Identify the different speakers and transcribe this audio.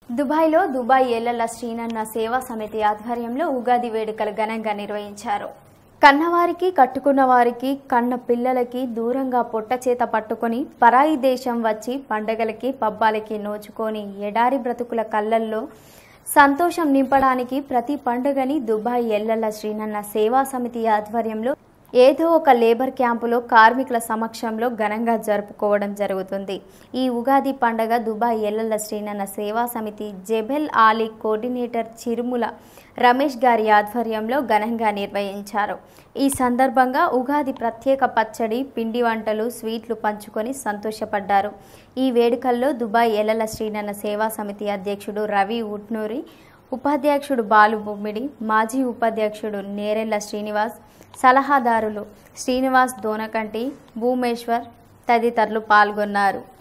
Speaker 1: దుబాయ్లో దుబాయ్ ఏళ్ల శ్రీనన్న సేవా సమితి ఆధ్వర్యంలో ఉగాది వేడుకలు ఘనంగా నిర్వహించారు కన్నవారికి కట్టుకున్న వారికి కన్న పిల్లలకి దూరంగా పొట్ట చేత పట్టుకొని పరాయి దేశం వచ్చి పండగలకి పబ్బాలకి నోచుకొని ఎడారి బ్రతుకుల కళ్ళల్లో సంతోషం నింపడానికి ప్రతి పండుగని దుబాయ్ ఎల్లల శ్రీనన్న సేవా సమితి ఆధ్వర్యంలో ఏదో ఒక లేబర్ క్యాంపులో కార్మికుల సమక్షంలో ఘనంగా జరుపుకోవడం జరుగుతుంది ఈ ఉగాది పండగ Dubai ఎల్లల Srinanna Seva Samiti Jebel Ali coordinator Chirumula Ramesh గారి ఆధ్వర్యంలో ఘనంగా నిర్వహించారు ఈ సందర్భంగా ఉగాది ప్రత్యేక పచ్చడి పిండి వంటలు స్వీట్లు పంచుకొని సంతోషపడ్డారు ఈ వేడుకల్లో దుబాయ్ ఎల్లల శ్రీనన్న సేవా సమితి అధ్యక్షుడు రవి ఉట్నూరి ఉపాధ్యక్షుడు బాలు బొమ్మిడి మాజీ ఉపాధ్యక్షుడు నేరెళ్ల శ్రీనివాస్ సలహాదారులు శ్రీనివాస్ దోనకంటి భూమేశ్వర్ తదితరులు పాల్గొన్నారు